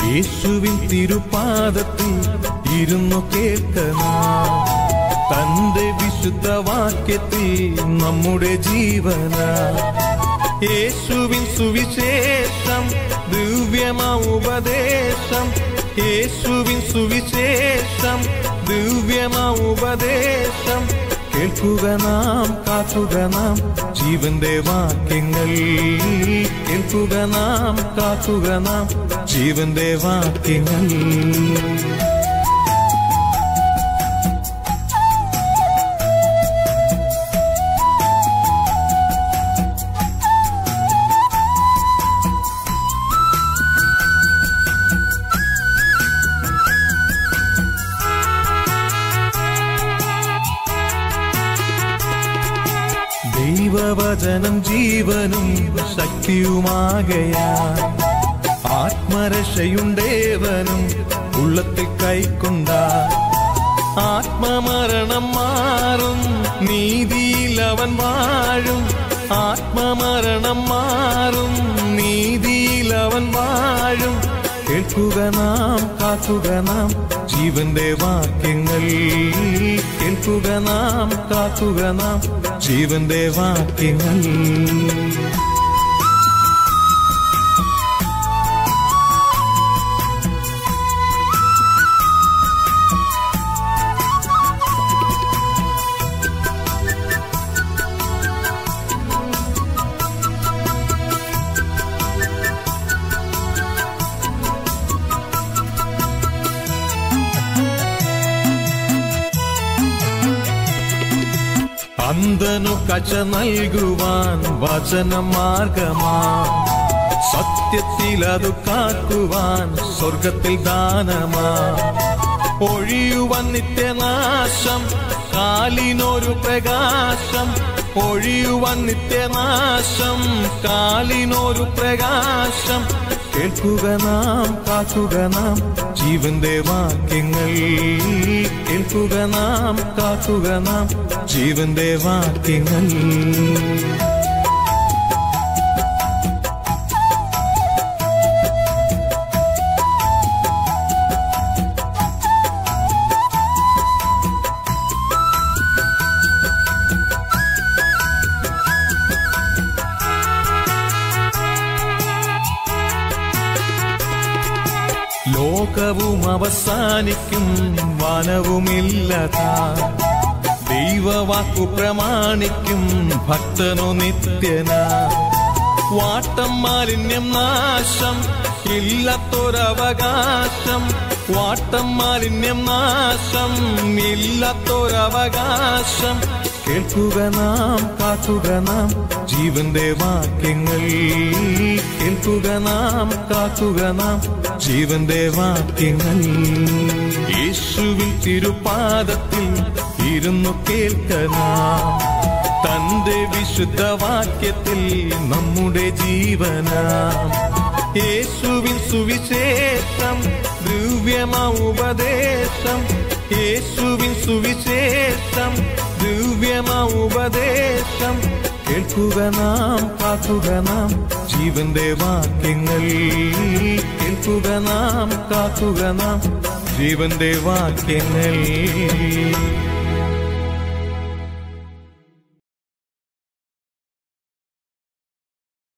യേശുവിൻ തിരുപാദത്തിൽ ഇരുന്നു കേൾക്കണം തന്റെ വിശുദ്ധ വാക്യത്തിൽ നമ്മുടെ ജീവന യേശുവിൻ സുവിശേഷം ദിവ്യമാ ഉപദേശം യേശുവിൻ സുവിശേഷം ദിവ്യമാ ഉപദേശം കേൾക്കുക നാം കാക്കുക നാം ജീവന്റെ വാക്യങ്ങൾ കേൾക്കുക നാം കാക്കുക നാം ജീവന്റെ വാക്യങ്ങൾ ദൈവവചനം ജീവനും ശക്തിയുമാകയാ ആത്മരക്ഷയുണ്ടേവനും ഉള്ളത്തിൽ കൈക്കൊണ്ട ആത്മമരണം മാറും നീതിയിൽ അവൻ വാഴും ആത്മമരണം മാറും നീതിയിൽ അവൻ വാഴും കേൾക്കുക നാം കാക്കുക നാം ജീവന്റെ വാക്യങ്ങൾ കേൾക്കുക നാം കാക്കുക നാം ജീവന്റെ വാക്യങ്ങൾ അന്ധനു കച്ച നൽകുവാൻ വചനമാർഗമാ സത്യത്തിൽ അത് കാക്കുവാൻ സ്വർഗത്തിൽ ദാനമാ ഒഴിയുവാൻ നിത്യനാശം കാലിനൊരു പ്രകാശം ഒഴിയുവാൻ നിത്യനാശം കാലിനൊരു പ്രകാശം കേൾക്കുക നാം കാക്കുക നാം ജീവന്റെ വാക്യങ്ങൾ കേൾക്കുക നാം കാക്കുക നാം ജീവന്റെ വാക്യങ്ങൾ ലോകവും അവസാനിക്കും വനവുമില്ലതാ ദൈവവാക്കു പ്രമാണിക്കും ഭക്തനു നിത്യന വാട്ടം മാലിന്യം നാശം ഇല്ലാത്തൊരവകാശം വാട്ടം മാലിന്യം നാശം ഇല്ലാത്തൊരവകാശം കേൾക്കുക നാം കാക്കുക നാം ജീവന്റെ വാക്യങ്ങൾ കേൾക്കുക നാം കാക്കുക നാം ജീവന്റെ വാക്യങ്ങൾ യേശുവിൻ തിരുപാദത്തിൽ ഇരുന്നു കേൾക്കണം തന്റെ വിശുദ്ധ വാക്യത്തിൽ നമ്മുടെ ജീവനാം യേശുവിൻ സുവിശേഷം ദിവ്യമാ ഉപദേശം യേശുവിൻ സുവിശേഷം ദിവ്യമാ ഉപദേശം കേൾക്കുക നാം കാക്കുക നാം ജീവന്റെ വാക്യങ്ങൾ കേൾക്കുക നാം കാക്കുക നാം ജീവന്റെ വാക്യങ്ങൾ